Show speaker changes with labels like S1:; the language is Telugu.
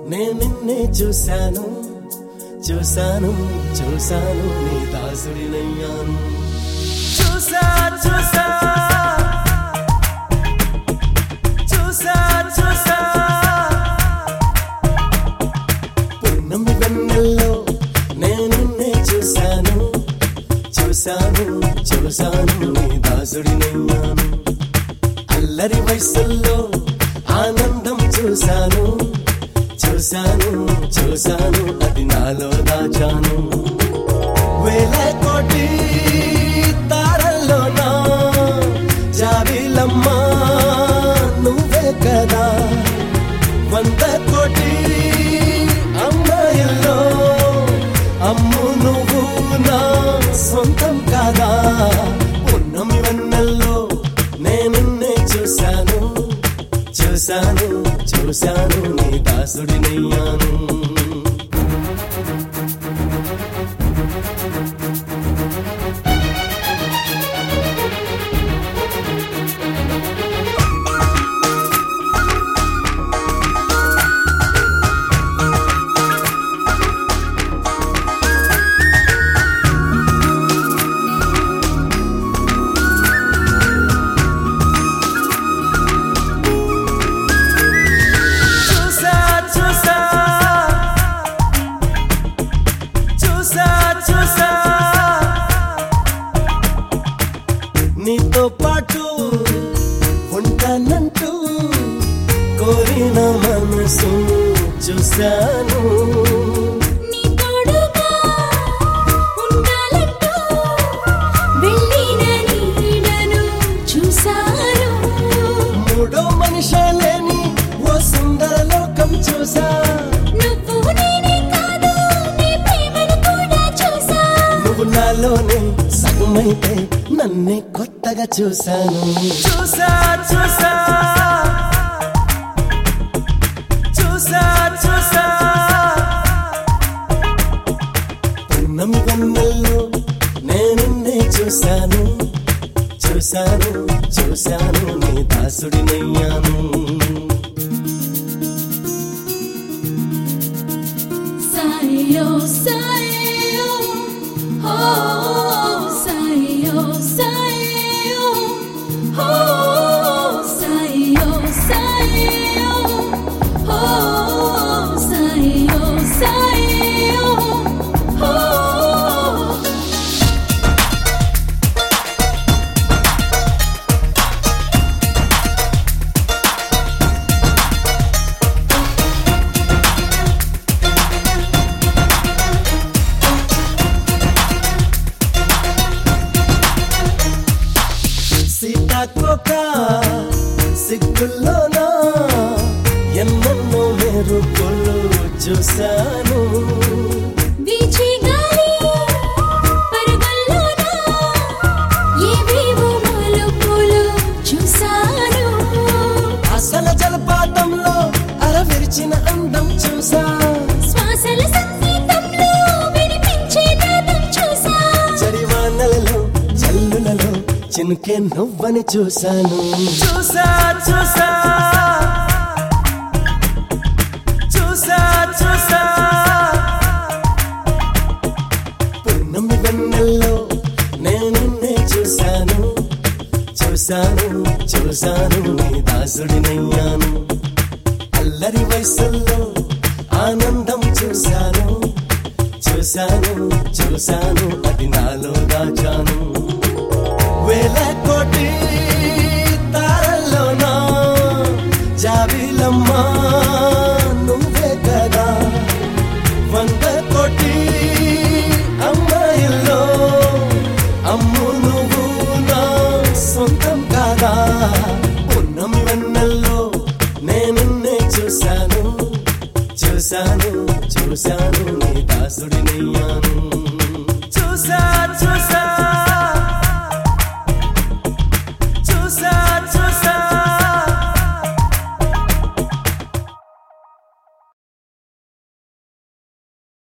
S1: నేను నిన్నే చూశాను చూశాను చూశాను నీ దాసుడినయ్యాను చూసా చూసా చూసా చూసా పున్నమి వెన్నెల్లో నేను నిన్నే చూశాను చూశాను చూశాను నీ దాసుడినయ్యాను అల్లరి వయసుల్లో ఆనందం చూశాను చూశాను చూశాను అది నాలో దాచాను వేల కోటి తారల్లోనా జాబిలమ్మ నువ్వే కదా వంద కోటి అమ్మాయిల్లో అమ్ము నువ్వు నా సొంతం కాదా ఉన్నమి వన్నెల్లో నేనున్నే చూశాను చూశాను చూశాను నీ దాసుడినయ్యాను చూసా చూసా చూసా చూసా నీతో పాటు ఉంటానంటూ కోరిన మనసు చూశాను
S2: నీ తోడుగా ఉండాలంటూ వెళ్ళిన నీడను చూశాను
S1: మూడో మనిషే లేని ఓ సుందర లోకం చూసా
S2: నువ్వు నేనే కాదు నీ ప్రేమను కూడా చూసా
S1: నువ్వు నాలోనే సగమైతే నన్నే కొత్తగా చూశాను చూసా చూసా చూసా చూసా పున్నమి వన్నెల్లో నేనున్నే చూశాను చూశాను చూశాను నీ దాసుడినయ్యాను
S2: సాయో సాయో హో సాయో సాయో హో సాయో సాయో హో సాయో సాయో హో
S1: సీతాకోక సిగ్గుల్లోనా ఎన్నెన్నో మెరుపులు చూశాను
S2: వీచే గాలి పరగల్లోన ఏవేవో మలుపులు చూశాను
S1: అసలు జలపాతంలో అల విరిచిన అందం చూసా
S2: శ్వాసల సంగీతంలో వినిపించే నాదం చూసా
S1: చడివానలలో జల్లులలో చినుకే నువ్వని చూశాను చూసా చూసా చూసా చూసా పున్నమి వెన్నెల్లో నేనున్నే చూశాను చూశాను చూశాను నీ దాసుడినయ్యాను అల్లరి వయసుల్లో ఆనందం చూశాను చూశాను చూశాను అది నాలో దాచాను వేల కోటి తారల్లోనా జాబిలమ్మ నువ్వే కదా వంద కోటి అమ్మాయిల్లో అమ్ము నువ్వు నా సొంతం కాదా ఉన్నం వెన్నెల్లో నేనున్నే చూశాను చూశాను చూశాను నీ దాసుడినయ్యాను చూసా